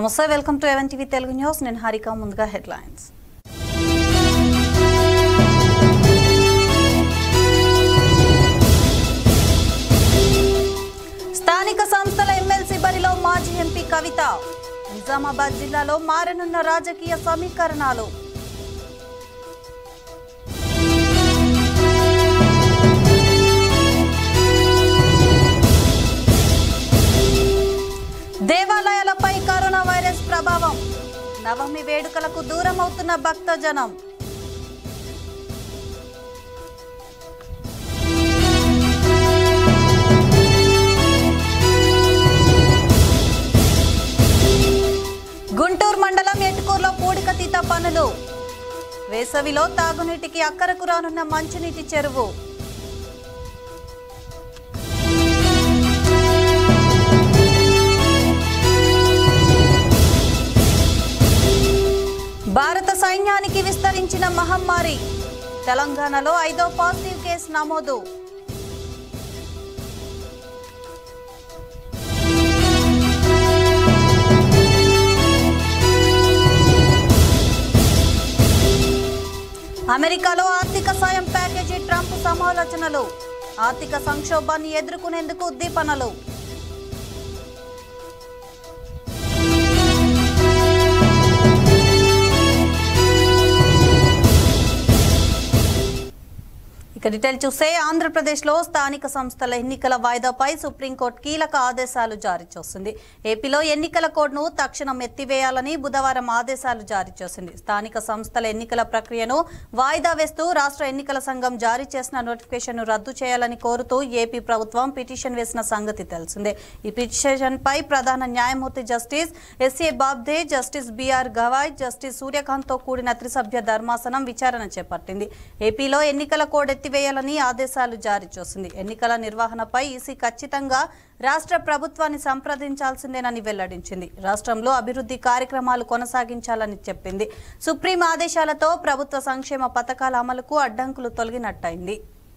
నమస్తే welcome to even TV Telugu news నేను హారిక ముందుగా హెడ్లైన్స్ స్థానిక సంస్థల ఎమ్మెల్సీ బరిలో మాజీ ఎంపీ కవిత నిజామాబాద్ జిల్లాలో మారనున్న రాజకీయ సమీకరణాలు దేవాలయాలపై కరోనా వైరస్ ప్రభావం నవమి వేడుకలకు దూరం అవుతున్న భక్తజనం గుంటూరు మండలం ఎటుకూరులో పూడికతీత పనులు వేసవిలో తాగునీటికి అక్కరకు రానున్న మంచినీటి చెరువు భారత సైన్యానికి విస్తరించిన మహమ్మారి తెలంగాణలో ఐదో పాజిటివ్ కేసు నమోదు అమెరికాలో ఆర్థిక సాయం ప్యాకేజీ ట్రంప్ సమాలోచనలు ఆర్థిక సంక్షోభాన్ని ఎదుర్కొనేందుకు ఉద్దీపనలు ఇక డీటెయిల్ చూస్తే ఆంధ్రప్రదేశ్లో స్థానిక సంస్థల ఎన్నికల వాయిదాపై సుప్రీంకోర్టు కీలక ఆదేశాలు జారీ చేస్తుంది ఏపీలో ఎన్నికల కోడ్ను తక్షణం ఎత్తివేయాలని బుధవారం ఆదేశాలు జారీ చేసింది స్థానిక సంస్థల ఎన్నికల ప్రక్రియను వాయిదా వేస్తూ రాష్ట్ర ఎన్నికల సంఘం జారీ చేసిన నోటిఫికేషన్ను రద్దు చేయాలని కోరుతూ ఏపీ ప్రభుత్వం పిటిషన్ వేసిన సంగతి తెలిసిందే ఈ పిటిషన్పై ప్రధాన న్యాయమూర్తి justice S A Bobde justice B R Gavai justice సూర్యకాంత్తో కూడిన త్రిసభ్య ధర్మాసనం విచారణ చేపట్టింది ఏపీలో ఎన్నికల కోడ్ ఎత్తివేయాలని ఆదేశాలు జారీ చేసింది ఎన్నికల నిర్వహణపై ఈసీ ఖచ్చితంగా రాష్ట్ర ప్రభుత్వాన్ని సంప్రదించాల్సిందేనని వెల్లడించింది రాష్ట్రంలో అభివృద్ధి కార్యక్రమాలు కొనసాగించాలని చెప్పింది సుప్రీం ఆదేశాలతో ప్రభుత్వ సంక్షేమ పథకాల అమలుకు అడ్డంకులు తొలగినట్టయింది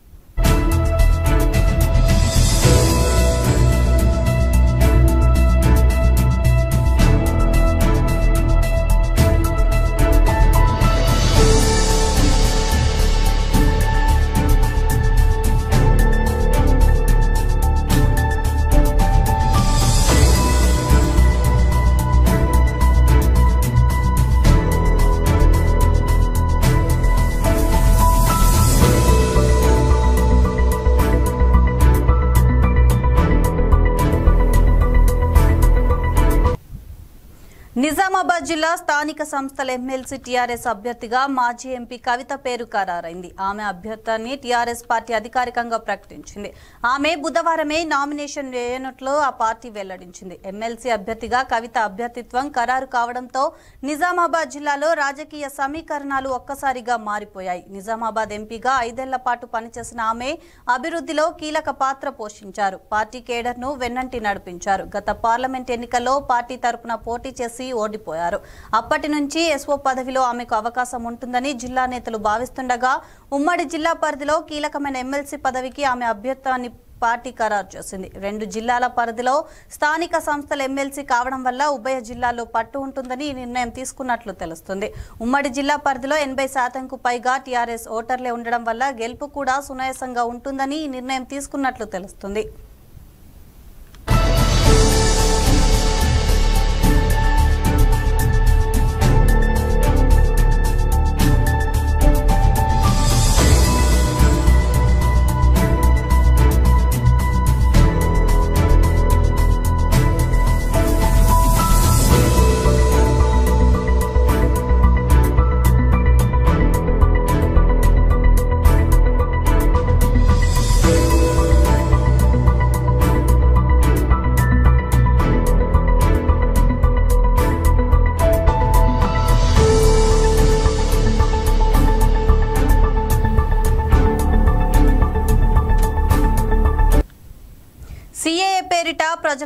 నిజామాబాద్ జిల్లా స్థానిక సంస్థల ఎమ్మెల్సీ టీఆర్ఎస్ అభ్యర్థిగా మాజీ ఎంపీ కవిత పేరు ఖరారైంది ఆమె అభ్యర్థాన్ని టీఆర్ఎస్ పార్టీ అధికారికంగా ప్రకటించింది ఆమె బుధవారమే నామినేషన్ వేయనట్లు ఆ పార్టీ వెల్లడించింది ఎమ్మెల్సీ అభ్యర్థిగా కవిత అభ్యర్థిత్వం ఖరారు కావడంతో నిజామాబాద్ జిల్లాలో రాజకీయ సమీకరణాలు ఒక్కసారిగా మారిపోయాయి నిజామాబాద్ ఎంపీగా ఐదేళ్ల పాటు పనిచేసిన ఆమె అభివృద్ధిలో కీలక పాత్ర పోషించారు పార్టీ కేడర్ను వెన్నంటి నడిపించారు గత పార్లమెంట్ ఎన్నికల్లో పార్టీ తరపున పోటీ చేసి ఓడిపోయారు అప్పటి నుంచి ఎస్ఓ పదవిలో ఆమెకు అవకాశం ఉంటుందని జిల్లా నేతలు భావిస్తుండగా ఉమ్మడి జిల్లా పరిధిలో కీలకమైన ఎమ్మెల్సీ పదవికి ఆమె అభ్యర్థాన్ని పార్టీ ఖరారు చేసింది రెండు జిల్లాల పరిధిలో స్థానిక సంస్థల ఎమ్మెల్సీ కావడం వల్ల ఉభయ జిల్లాల్లో పట్టు ఉంటుందని ఈ నిర్ణయం తీసుకున్నట్లు తెలుస్తుంది ఉమ్మడి జిల్లా పరిధిలో ఎనభై శాతంకు పైగా టీఆర్ఎస్ ఓటర్లే ఉండడం వల్ల గెలుపు కూడా సునాయాసంగా ఉంటుందని ఈ నిర్ణయం తీసుకున్నట్లు తెలుస్తుంది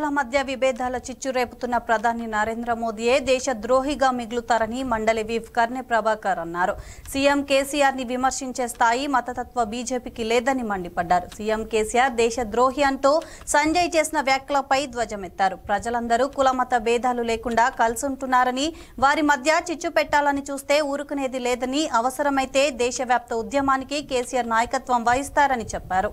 ప్రజల మధ్య విభేదాల చిచ్చు రేపుతున్న ప్రధాని నరేంద్ర మోదీయే దేశ ద్రోహిగా మిగులుతారని మండలి వీఫ్ కర్నె ప్రభాకర్ అన్నారు సీఎం కేసీఆర్ ని విమర్శించే స్థాయి మతతత్వ బీజేపీకి లేదని మండిపడ్డారు సీఎం కేసీఆర్ దేశ ద్రోహి అంటూ సంజయ్ చేసిన వ్యాఖ్యలపై ధ్వజమెత్తారు ప్రజలందరూ కులమత భేదాలు లేకుండా కలిసుంటున్నారని వారి మధ్య చిచ్చు పెట్టాలని చూస్తే ఊరుకునేది లేదని అవసరమైతే దేశవ్యాప్త ఉద్యమానికి కేసీఆర్ నాయకత్వం వహిస్తారని చెప్పారు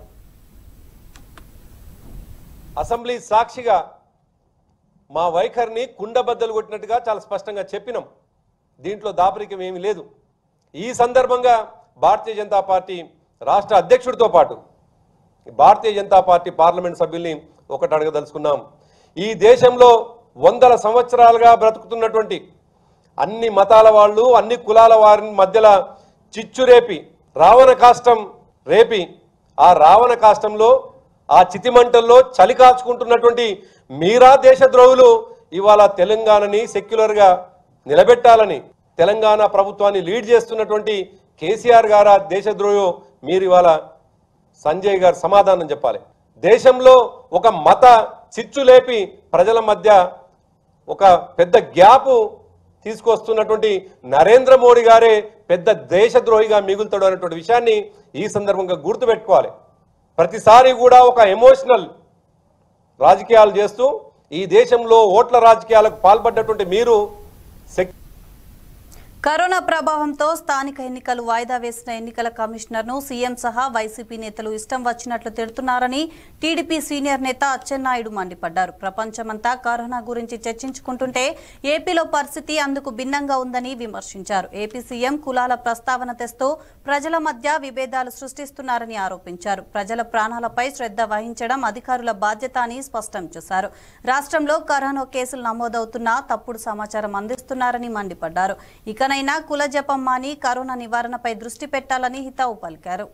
అసెంబ్లీ సాక్షిగా మా వైఖరిని కుండబద్దలు కొట్టినట్టుగా చాలా స్పష్టంగా చెప్పినాం దీంట్లో దాపరికం ఏమీ లేదు ఈ సందర్భంగా భారతీయ జనతా పార్టీ రాష్ట్ర అధ్యక్షుడితో పాటు భారతీయ జనతా పార్టీ పార్లమెంట్ సభ్యుల్ని ఒకటి అడగదలుచుకున్నాం ఈ దేశంలో వందల సంవత్సరాలుగా బ్రతుకుతున్నటువంటి అన్ని మతాల వాళ్ళు అన్ని కులాల వారి మధ్యలో చిచ్చు రేపి రావణ కాష్టం రేపి ఆ రావణ కాష్టంలో ఆ చితిమంటల్లో చలి కాచుకుంటున్నటువంటి మీరా దేశద్రోహులు ఇవాళ తెలంగాణని సెక్యులర్గా నిలబెట్టాలని తెలంగాణ ప్రభుత్వాన్ని లీడ్ చేస్తున్నటువంటి కేసీఆర్ గారా దేశద్రోహి మీరు ఇవాళ సంజయ్ గారు సమాధానం చెప్పాలి దేశంలో ఒక మత చిచ్చు లేపి ప్రజల మధ్య ఒక పెద్ద గ్యాప్ తీసుకొస్తున్నటువంటి నరేంద్ర మోడీ గారే పెద్ద దేశద్రోహిగా మిగులుతాడు అనేటువంటి విషయాన్ని ఈ సందర్భంగా గుర్తుపెట్టుకోవాలి ప్రతిసారి కూడా ఒక ఎమోషనల్ రాజకీయాలు చేస్తూ ఈ దేశంలో ఓట్ల రాజకీయాలకు పాల్పడ్డటువంటి మీరు సెక్ కరోనా ప్రభావంతో స్థానిక ఎన్నికలు వాయిదా వేసిన ఎన్నికల కమిషనర్ను సీఎం సహా వైసీపీ నేతలు ఇష్టం వచ్చినట్లు తిడుతున్నారని టీడీపీ సీనియర్ నేత అచ్చెన్నాయుడు మండిపడ్డారు ప్రపంచమంతా కరోనా గురించి చర్చించుకుంటుంటే ఏపీలో పరిస్థితి అందుకు భిన్నంగా ఉందని విమర్శించారు ఏపీ సీఎం కులాల ప్రస్తావన తెస్తూ ప్రజల మధ్య విభేదాలు సృష్టిస్తున్నారని ఆరోపించారు ప్రజల ప్రాణాలపై శ్రద్ధ వహించడం అధికారుల బాధ్యత అని స్పష్టం చేశారు రాష్ట్రంలో కరోనా కేసులు నమోదవుతున్నా తప్పుడు సమాచారం అందిస్తున్నారని మండిపడ్డారు ఇకనైనా కుల జపం మాని కరోనా నివారణపై దృష్టి పెట్టాలని హితవు పలికారు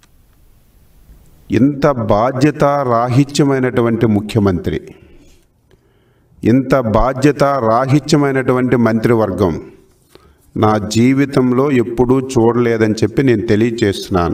ఇంత బాధ్యత రాహిత్యమైనటువంటి ముఖ్యమంత్రి ఇంత బాధ్యత రాహిత్యమైనటువంటి మంత్రివర్గం నా జీవితంలో ఎప్పుడూ చూడలేదని చెప్పి నేను తెలియచేస్తున్నాను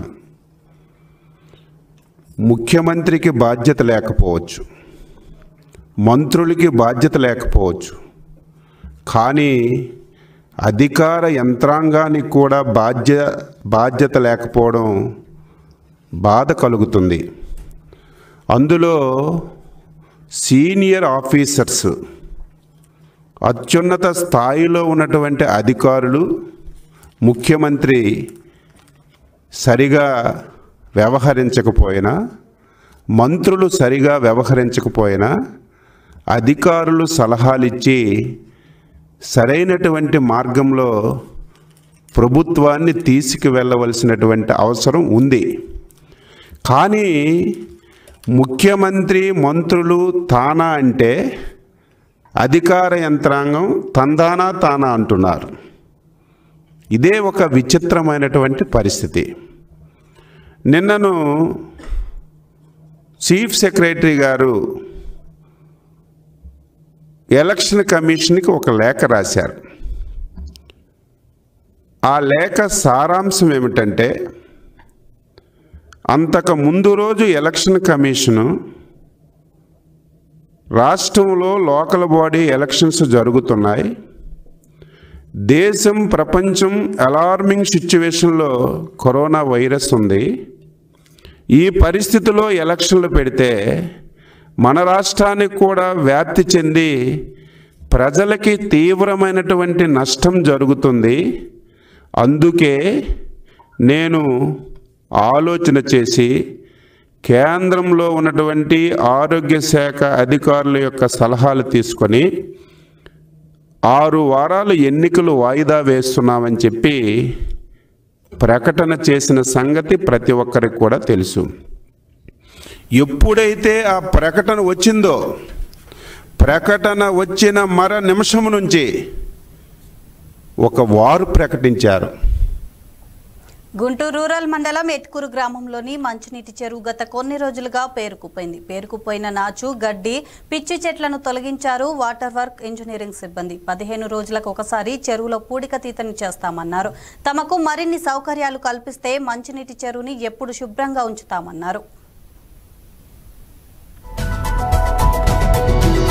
ముఖ్యమంత్రికి బాధ్యత లేకపోవచ్చు మంత్రులకి బాధ్యత లేకపోవచ్చు కానీ అధికార యంత్రాంగానికి కూడా బాధ్య బాధ్యత లేకపోవడం బాధ కలుగుతుంది అందులో సీనియర్ ఆఫీసర్స్ అత్యున్నత స్థాయిలో ఉన్నటువంటి అధికారులు ముఖ్యమంత్రి సరిగా వ్యవహరించకపోయినా మంత్రులు సరిగా వ్యవహరించకపోయినా అధికారులు సలహాలు ఇచ్చి సరైనటువంటి మార్గంలో ప్రభుత్వాన్ని తీసుకువెళ్ళవలసినటువంటి అవసరం ఉంది కానీ ముఖ్యమంత్రి మంత్రులు తానా అంటే అధికార యంత్రాంగం తందానా తానా అంటున్నారు ఇదే ఒక విచిత్రమైనటువంటి పరిస్థితి నిన్నను చీఫ్ సెక్రటరీ గారు ఎలక్షన్ కమిషన్కి ఒక లేఖ రాశారు ఆ లేఖ సారాంశం ఏమిటంటే అంతకు ముందు రోజు ఎలక్షన్ కమిషను రాష్ట్రంలో లోకల్ బాడీ ఎలక్షన్స్ జరుగుతున్నాయి దేశం ప్రపంచం అలార్మింగ్ సిచ్యువేషన్లో కరోనా వైరస్ ఉంది ఈ పరిస్థితిలో ఎలక్షన్లు పెడితే మన రాష్ట్రానికి కూడా వ్యాప్తి చెంది ప్రజలకి తీవ్రమైనటువంటి నష్టం జరుగుతుంది అందుకే నేను ఆలోచన చేసి కేంద్రంలో ఉన్నటువంటి ఆరోగ్య శాఖ అధికారుల యొక్క సలహాలు తీసుకొని ఆరు వారాలు ఎన్నికలు వాయిదా వేస్తున్నామని చెప్పి ప్రకటన చేసిన సంగతి ప్రతి ఒక్కరికి కూడా తెలుసు ఎప్పుడైతే ఆ ప్రకటన వచ్చిందో ప్రకటన వచ్చిన మర నిమిషం నుంచి ఒక వారు ప్రకటించారు గుంటూరు రూరల్ మండలం ఎట్కూరు గ్రామంలోని మంచినీటి చెరువు గత కొన్ని రోజులుగా పేరుకుపోయింది పేరుకుపోయిన నాచు గడ్డి పిచ్చి చెట్లను తొలగించారు వాటర్ వర్క్ ఇంజనీరింగ్ సిబ్బంది పదిహేను రోజులకు ఒకసారి చెరువులో పూడిక తీతని చేస్తామన్నారు తమకు మరిన్ని సౌకర్యాలు కల్పిస్తే మంచినీటి చెరువుని ఎప్పుడు శుభ్రంగా ఉంచుతామన్నారు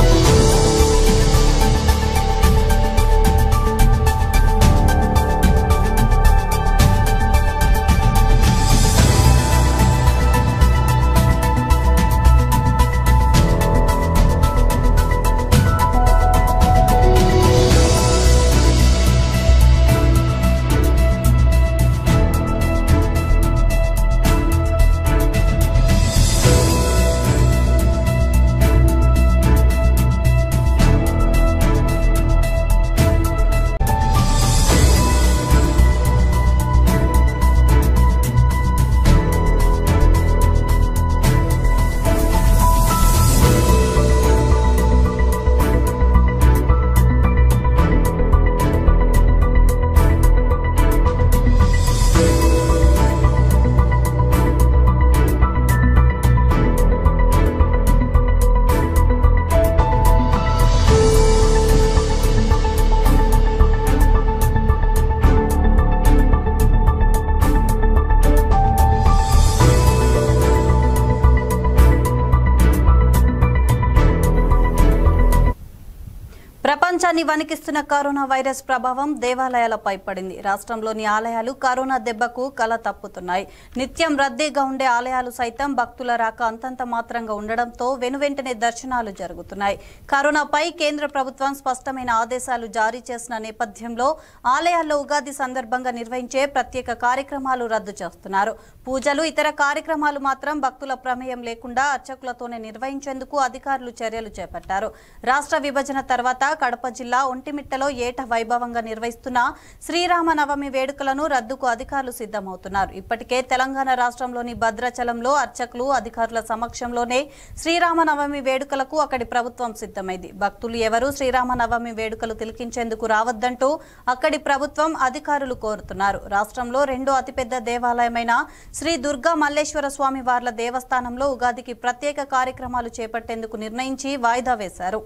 రాష్ట్రాన్ని వణికిస్తున్న కరోనా వైరస్ ప్రభావం దేవాలయాలపై పడింది రాష్ట్రంలోని ఆలయాలు కరోనా దెబ్బకు కల తప్పుతున్నాయి నిత్యం రద్దీగా ఉండే ఆలయాలు సైతం భక్తుల రాక అంతంత మాత్రంగా ఉండడంతో వెనువెంటనే దర్శనాలు జరుగుతున్నాయి కరోనాపై కేంద్ర ప్రభుత్వం స్పష్టమైన ఆదేశాలు జారీ చేసిన నేపథ్యంలో ఆలయాల్లో ఉగాది సందర్భంగా నిర్వహించే ప్రత్యేక కార్యక్రమాలు రద్దు చేస్తున్నారు పూజలు ఇతర కార్యక్రమాలు మాత్రం భక్తుల ప్రమేయం లేకుండా అర్చకులతోనే నిర్వహించేందుకు అధికారులు చర్యలు చేపట్టారు రాష్ట్ర విభజన తర్వాత కడప జిల్లా ఒంటిమిట్టలో ఏట వైభవంగా నిర్వహిస్తున్న శ్రీరామ నవమి వేడుకలను రద్దుకు అధికారులు సిద్ధమవుతున్నారు ఇప్పటికే తెలంగాణ రాష్ట్రంలోని భద్రాచలంలో అర్చకులు అధికారుల సమక్షంలోనే శ్రీరామ నవమి వేడుకలకు అక్కడి ప్రభుత్వం సిద్ధమైంది భక్తులు ఎవరూ శ్రీరామ నవమి వేడుకలు తిలకించేందుకు రావద్దంటూ అక్కడి ప్రభుత్వం అధికారులు కోరుతున్నారు రాష్ట్రంలో రెండో అతిపెద్ద దేవాలయమైన శ్రీ దుర్గా మల్లేశ్వర స్వామి వార్ల దేవస్థానంలో ఉగాదికి ప్రత్యేక కార్యక్రమాలు చేపట్టేందుకు నిర్ణయించి వాయిదా వేశారు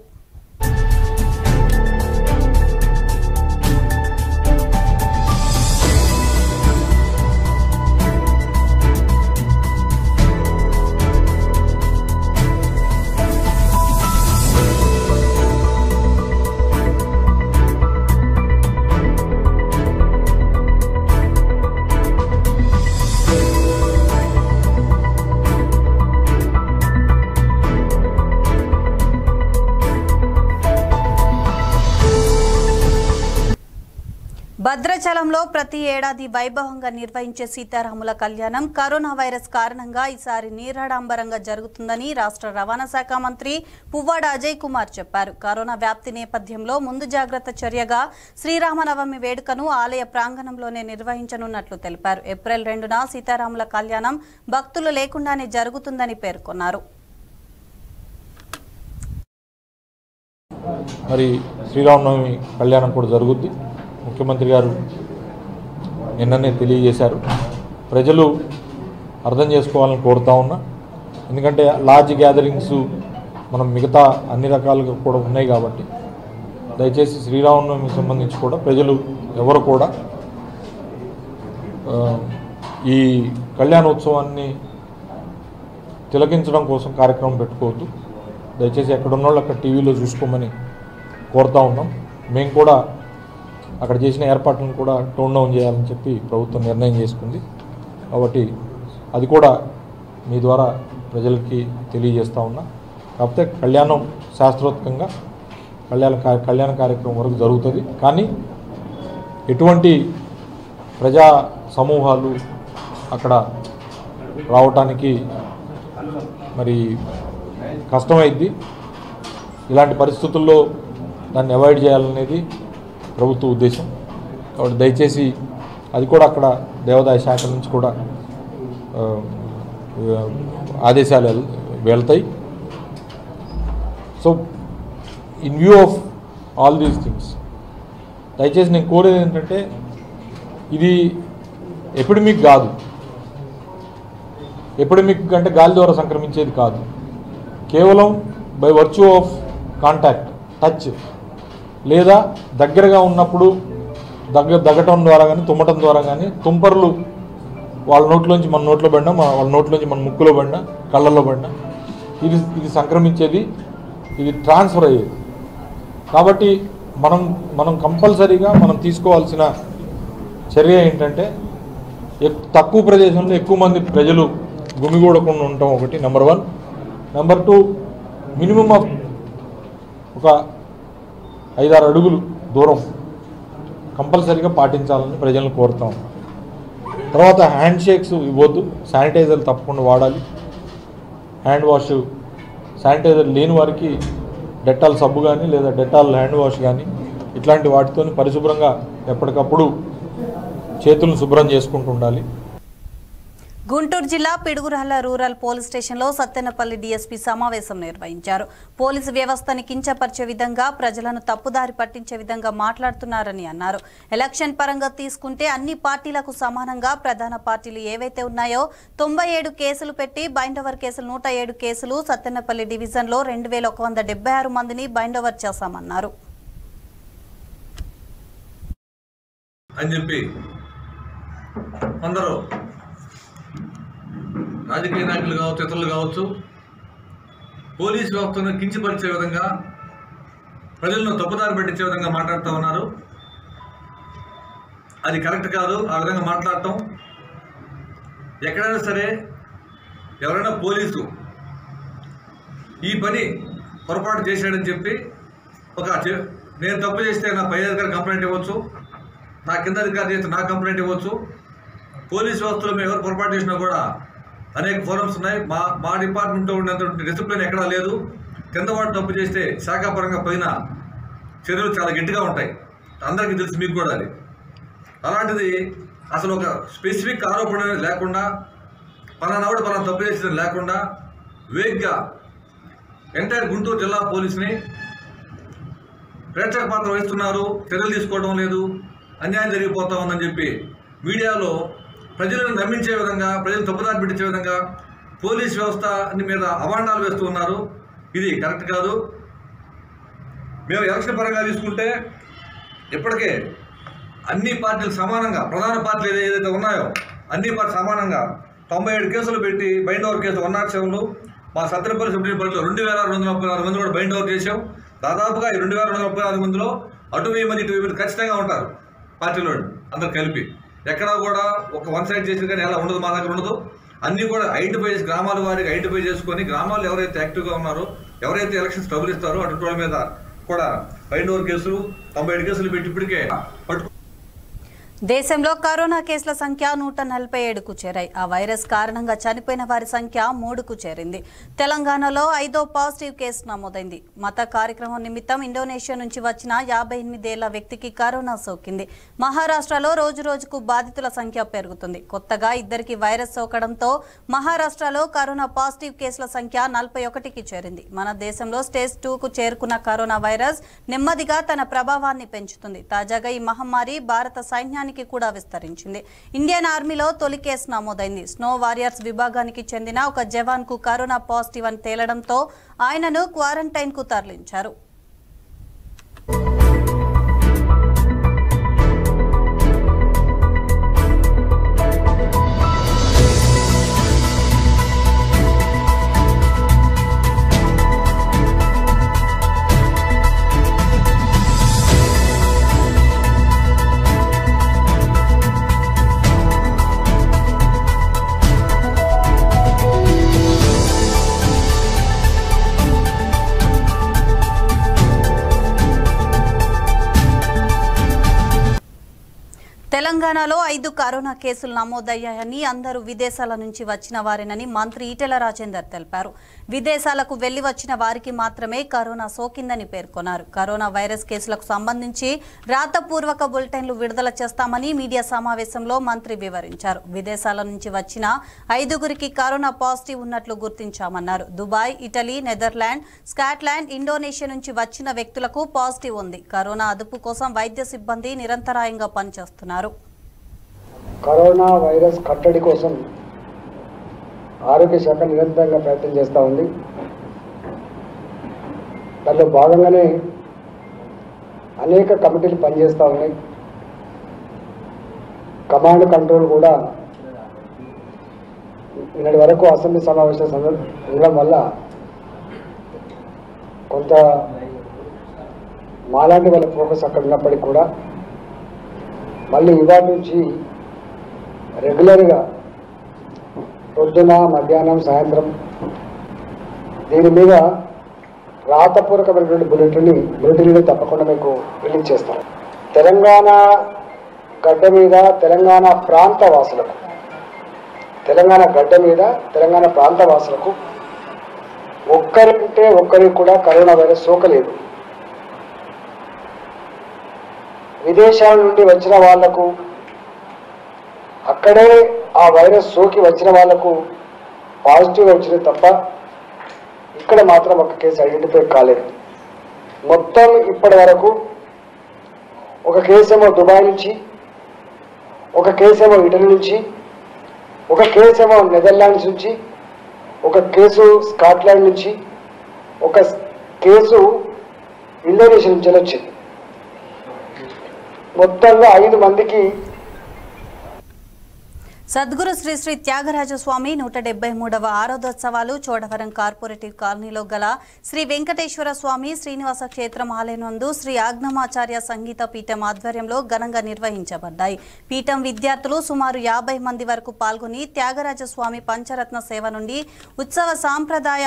భద్రాచలంలో ప్రతి ఏడాది వైభవంగా నిర్వహించే సీతారాముల కళ్యాణం కరోనా వైరస్ కారణంగా ఈసారి నీరాడంబరంగా జరుగుతుందని రాష్ట్ర రవాణా శాఖ మంత్రి పువ్వాడ అజయ్ కుమార్ చెప్పారు కరోనా వ్యాప్తి నేపథ్యంలో ముందు జాగ్రత్త చర్యగా శ్రీరామనవమి వేడుకను ఆలయ ప్రాంగణంలోనే నిర్వహించనున్నట్లు తెలిపారు ఏప్రిల్ రెండున సీతారాముల కళ్యాణం భక్తులు లేకుండానే జరుగుతుందని పేర్కొన్నారు మరి శ్రీరామనవమి కళ్యాణం కూడా జరుగుద్ది ముఖ్యమంత్రి గారు నిన్ననే తెలియజేశారు ప్రజలు అర్థం చేసుకోవాలని కోరుతా ఉన్నా ఎందుకంటే లార్జ్ గ్యాదరింగ్స్ మనం మిగతా అన్ని రకాలుగా కూడా ఉన్నాయి కాబట్టి దయచేసి శ్రీరామనవమికి సంబంధించి కూడా ప్రజలు ఎవరు కూడా ఆ, ఈ కళ్యాణోత్సవాన్ని తిలకించడం కోసం కార్యక్రమం పెట్టుకోవద్దు దయచేసి ఎక్కడ ఉన్న వాళ్ళు అక్కడ టీవీలో చూసుకోమని కోరుతా ఉన్నాం మేము కూడా అక్కడ చేసిన ఏర్పాట్లను కూడా టోన్ డౌన్ చేయాలని చెప్పి ప్రభుత్వం నిర్ణయం చేసుకుంది కాబట్టి అది కూడా మీ ద్వారా ప్రజలకి తెలియజేస్తా ఉన్నా కాకపోతే కళ్యాణం శాస్త్రోత్కంగా కళ్యాణ కా- కళ్యాణ కార్యక్రమం వరకు జరుగుతుంది కానీ ఎటువంటి ప్రజా సమూహాలు అక్కడ రావటానికి మరి కష్టమైద్ది ఇలాంటి పరిస్థితుల్లో దాన్ని అవాయిడ్ చేయాలనేది ప్రభుత్వ ఉద్దేశం కాబట్టి దయచేసి అది కూడా అక్కడ దేవాదాయ శాఖ నుంచి కూడా ఆ, ఆ, ఆదేశాలు వెల్- వెళ్తాయి so in view of all these things దయచేసి నేను కోరేది ఏంటంటే ఇది ఎపిడమిక్ కాదు ఎపిడమిక్ అంటే గాలి ద్వారా సంక్రమించేది కాదు కేవలం by virtue of contact touch లేదా దగ్గరగా ఉన్నప్పుడు దగ్గ దగ్గటం ద్వారా కానీ తుమ్మటం ద్వారా కానీ తుంపర్లు వాళ్ళ నోట్లోంచి మన నోట్లో పడినా మన వాళ్ళ నోట్లోంచి మన ముక్కులో పడినా కళ్ళల్లో పడినా ఇది ఇది సంక్రమించేది ఇది ట్రాన్స్ఫర్ అయ్యేది కాబట్టి మనం మనం కంపల్సరీగా మనం తీసుకోవాల్సిన చర్య ఏంటంటే ఎక్- తక్కువ ప్రదేశంలో ఎక్కువ మంది ప్రజలు గుమిగూడకుండా ఉండటం ఒకటి number one number two minimum of ఒక ఐదారు అడుగులు దూరం కంపల్సరీగా పాటించాలని ప్రజలను కోరుతాం తర్వాత హ్యాండ్ షేక్స్ ఇవ్వద్దు శానిటైజర్ తప్పకుండా వాడాలి హ్యాండ్ వాష్ శానిటైజర్ లేని వారికి డెటాల్ సబ్బు కానీ లేదా డెటాల్ హ్యాండ్ వాష్ కానీ ఇట్లాంటి వాటితో పరిశుభ్రంగా ఎప్పటికప్పుడు చేతులను శుభ్రం చేసుకుంటూ ఉండాలి గుంటూరు జిల్లా పిడుగురాళ్ల రూరల్ పోలీస్ స్టేషన్లో సత్తెనపల్లి డీఎస్పీ సమావేశం నిర్వహించారు పోలీసు వ్యవస్థని కించపరిచే విధంగా ప్రజలను తప్పుదారి పట్టించే విధంగా మాట్లాడుతున్నారని అన్నారు ఎలక్షన్ పరంగా తీసుకుంటే అన్ని పార్టీలకు సమానంగా ప్రధాన పార్టీలు ఏవైతే ఉన్నాయో తొంభై ఏడు కేసులు పెట్టి బైండోవర్ కేసులు నూట ఏడు కేసులు సత్తెనపల్లి డివిజన్లో రెండు వేల ఒక వంద డెబ్బై ఆరు మందిని బైండోవర్ చేశామన్నారు అని చెప్పి కొందరు రాజకీయ నాయకులు కావచ్చు ఇతరులు కావచ్చు పోలీస్ వ్యవస్థను కించపరిచే విధంగా ప్రజలను తప్పుదారి పట్టించే విధంగా మాట్లాడుతూ ఉన్నారు అది కరెక్ట్ కాదు ఆ విధంగా మాట్లాడటం ఎక్కడైనా సరే ఎవరైనా పోలీసు ఈ పని పొరపాటు చేశాడని చెప్పి ఒక చె- నేను తప్పు చేస్తే నా పై అధికారి కంప్లైంట్ ఇవ్వచ్చు నా కింద అధికారి చేస్తే నా కంప్లైంట్ ఇవ్వచ్చు పోలీస్ వ్యవస్థలో మేము ఎవరు పొరపాటు చేసినా కూడా అనేక ఫోరమ్స్ ఉన్నాయి మా మా డిపార్ట్మెంట్లో ఉన్నంత డిసిప్లిన్ ఎక్కడా లేదు కింద వాడు తప్పు చేస్తే శాఖాపరంగా పైన చర్యలు చాలా గట్టిగా ఉంటాయి అందరికీ తెలుసు మీకు కూడా అది అలాంటిది అసలు ఒక స్పెసిఫిక్ ఆరోపణ అనేది లేకుండా పలానావిడ పలానా తప్పు చేసేది లేకుండా వేగ్గా ఎంటైర్ గుంటూరు జిల్లా పోలీసుని ప్రేక్షక పాత్ర వహిస్తున్నారు చర్యలు తీసుకోవడం లేదు అన్యాయం జరిగిపోతా ఉందని చెప్పి మీడియాలో ప్రజలను నమ్మించే విధంగా ప్రజలు తప్పుదారి పెట్టించే విధంగా పోలీస్ వ్యవస్థ మీద అవాండాలు వేస్తూ ఉన్నారు ఇది కరెక్ట్ కాదు మేము ఎలక్షన్ పరంగా తీసుకుంటే ఇప్పటికే అన్ని పార్టీలు సమానంగా ప్రధాన పార్టీలు ఏదై- ఏదైతే ఉన్నాయో అన్ని పార్టీ సమానంగా తొంభై ఏడు కేసులు పెట్టి bind over case one not సెవెన్లు మా సత్యనపల్లి సుప్రీం కోర్టులో రెండు వేల రెండు వందల ముప్పై నాలుగు మంది కూడా బైండ్ ఓవర్ చేసాం దాదాపుగా ఈ రెండు వేల రెండు వందల ముప్పై నాలుగు మందిలో అటు వెయ్యి మంది ఇటు వెయ్యి మంది ఖచ్చితంగా ఉంటారు పార్టీలో అందరు కలిపి ఎక్కడా కూడా ఒక వన్ సైడ్ చేసి కానీ ఎలా ఉండదు మా దగ్గర ఉండదు అన్నీ కూడా ఐడెంటిఫై చేసి గ్రామాల వారికి ఐడెంటిఫై చేసుకొని గ్రామాల్లో ఎవరైతే యాక్టివ్గా ఉన్నారో ఎవరైతే ఎలక్షన్స్ ట్రబుల్ ఇస్తారో అటు వాళ్ళ మీద కూడా బైండ్ ఓవర్ కేసులు తొంభై ఏడు కేసులు పెట్టి ఇప్పటికే పట్టు దేశంలో కరోనా కేసుల సంఖ్య నూట నలభై ఏడుకు చేరాయి ఆ వైరస్ కారణంగా చనిపోయిన వారి సంఖ్య మూడుకు చేరింది తెలంగాణలో ఐదో పాజిటివ్ కేసు నమోదైంది మత కార్యక్రమం నిమిత్తం ఇండోనేషియా నుంచి వచ్చిన యాభై ఎనిమిదేళ్ల వ్యక్తికి కరోనా సోకింది మహారాష్ట్రలో రోజు రోజుకు బాధితుల సంఖ్య పెరుగుతుంది కొత్తగా ఇద్దరికి వైరస్ సోకడంతో మహారాష్ట్రలో కరోనా పాజిటివ్ కేసుల సంఖ్య నలభై ఒకటికి చేరింది మన దేశంలో స్టేజ్ టూకు చేరుకున్న కరోనా వైరస్ నెమ్మదిగా తన ప్రభావాన్ని పెంచుతుంది తాజాగా ఈ మహమ్మారి భారత సైన్యానికి కూడా విస్తరించింది ఇండియన్ ఆర్మీలో తొలి కేసు నమోదైంది స్నో వారియర్స్ విభాగానికి చెందిన ఒక జవాన్ కు కరోనా పాజిటివ్ అని తేలడంతో ఆయనను క్వారంటైన్ కు తరలించారు తెలంగాణలో ఐదు కరోనా కేసులు నమోదయ్యాయని అందరూ విదేశాల నుంచి వచ్చిన వారేనని మంత్రి ఈటెల రాజేందర్ తెలిపారు విదేశాలకు వెళ్లి వచ్చిన వారికి మాత్రమే కరోనా సోకిందని పేర్కొన్నారు కరోనా వైరస్ కేసులకు సంబంధించి రాతపూర్వక బులెటిన్లు విడుదల చేస్తామని మీడియా సమావేశంలో మంత్రి వివరించారు విదేశాల నుంచి వచ్చిన ఐదుగురికి కరోనా పాజిటివ్ ఉన్నట్లు గుర్తించామన్నారు Dubai Italy Netherland Scotland Indonesia నుంచి వచ్చిన వ్యక్తులకు పాజిటివ్ ఉంది కరోనా అదుపు కోసం వైద్య సిబ్బంది నిరంతరాయంగా పనిచేస్తున్నారు కరోనా వైరస్ కట్టడి కోసం ఆరోగ్య శాఖ నిరంతరంగా ప్రయత్నం చేస్తూ ఉంది దానిలో భాగంగానే అనేక కమిటీలు పనిచేస్తూ ఉన్నాయి కమాండ్ కంట్రోల్ కూడా నిన్నటి వరకు అసెంబ్లీ సమావేశం సందర్భ ఉండడం వల్ల కొంత మాలాంటి వాళ్ళ ఫోకస్ అక్కడ ఉన్నప్పటికీ కూడా మళ్ళీ ఇవాళ నుంచి రెగ్యులర్గా పొద్దున మధ్యాహ్నం సాయంత్రం దీని మీద రాతపూర్వకమైనటువంటి బులెటిన్ని బులెటిన్లు తప్పకుండా మీకు రిలీజ్ చేస్తాం తెలంగాణ గడ్డ మీద తెలంగాణ ప్రాంత వాసులకు తెలంగాణ గడ్డ మీద తెలంగాణ ప్రాంత వాసులకు ఒక్కరింటే ఒక్కరికి కూడా కరోనా వైరస్ సోకలేదు విదేశాల నుండి వచ్చిన వాళ్లకు అక్కడే ఆ వైరస్ సోకి వచ్చిన వాళ్లకు పాజిటివ్ వచ్చింది తప్ప ఇక్కడ మాత్రం ఒక కేసు ఐడెంటిఫై కాలేదు మొత్తం ఇప్పటి వరకు ఒక కేసేమో దుబాయ్ నుంచి ఒక కేసేమో ఇటలీ నుంచి ఒక కేసేమో నెదర్లాండ్స్ నుంచి ఒక కేసు స్కాట్లాండ్ నుంచి ఒక కేసు ఇండోనేషియా నుంచి వచ్చింది మొత్తంగా ఐదు మందికి సద్గురు శ్రీ శ్రీ త్యాగరాజ స్వామి నూట డెబ్బై మూడవ ఆరాధోత్సవాలు చోడవరం కార్పొరేటివ్ కాలనీలో గల శ్రీ వెంకటేశ్వర స్వామి శ్రీనివాస క్షేత్రం ఆలయం నందు శ్రీ ఆగ్నమాచార్య సంగీత పీఠం ఆధ్వర్యంలో ఘనంగా నిర్వహించబడ్డాయి పీఠం విద్యార్థులు సుమారు యాభై మంది వరకు పాల్గొని త్యాగరాజ స్వామి పంచరత్న సేవ నుండి ఉత్సవ సాంప్రదాయ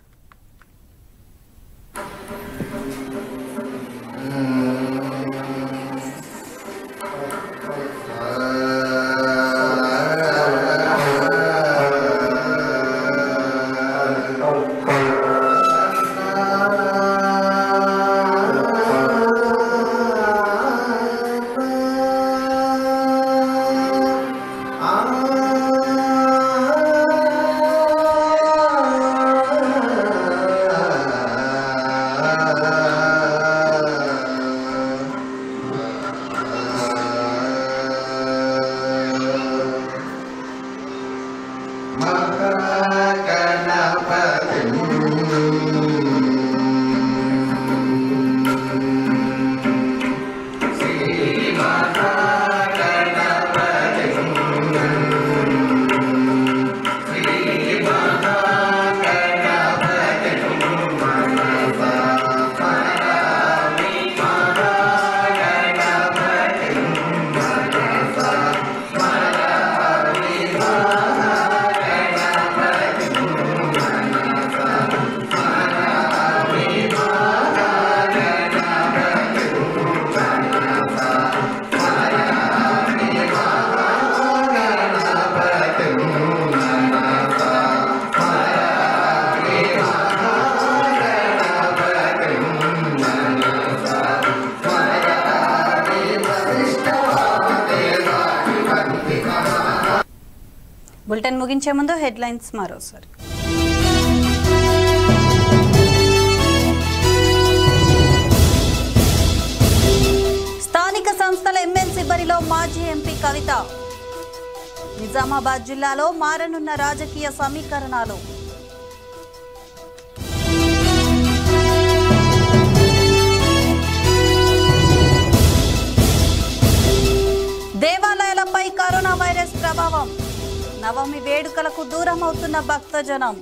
బులెటిన్ ముగించే ముందు హెడ్లైన్స్ మరోసారి స్థానిక సంస్థల ఎమ్మెల్సీ బరిలో మాజీ ఎంపీ కవిత నిజామాబాద్ జిల్లాలో మారనున్న రాజకీయ సమీకరణాలు దేవాలయాలపై కరోనా వైరస్ ప్రభావం నవమి వేడుకలకు దూరం అవుతున్న భక్తజనం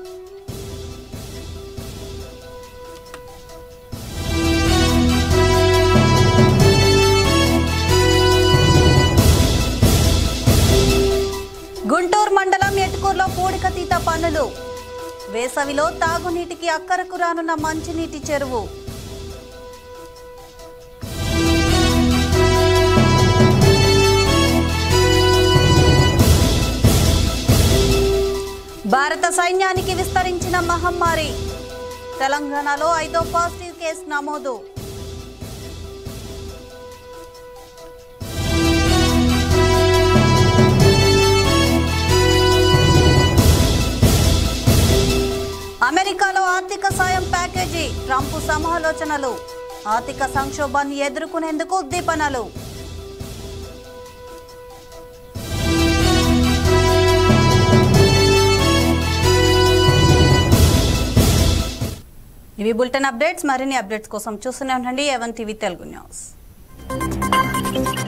గుంటూరు మండలం ఎటుకూరులో పూడికతీత పనులు వేసవిలో తాగునీటికి అక్కరకు రానున్న మంచినీటి చెరువు భారత సైన్యానికి విస్తరించిన మహమ్మారి తెలంగాణలో ఐదో పాజిటివ్ కేసు నమోదు అమెరికాలో ఆర్థిక సాయం ప్యాకేజీ ట్రంప్ సమాలోచనలు ఆర్థిక సంక్షోభాన్ని ఎదుర్కొనేందుకు ఉద్దీపనలు ఇవి బులెటిన్ అప్డేట్స్ మరిన్ని అప్డేట్స్ కోసం చూస్తూనే ఉండండి ఎవన్ టీవీ తెలుగు న్యూస్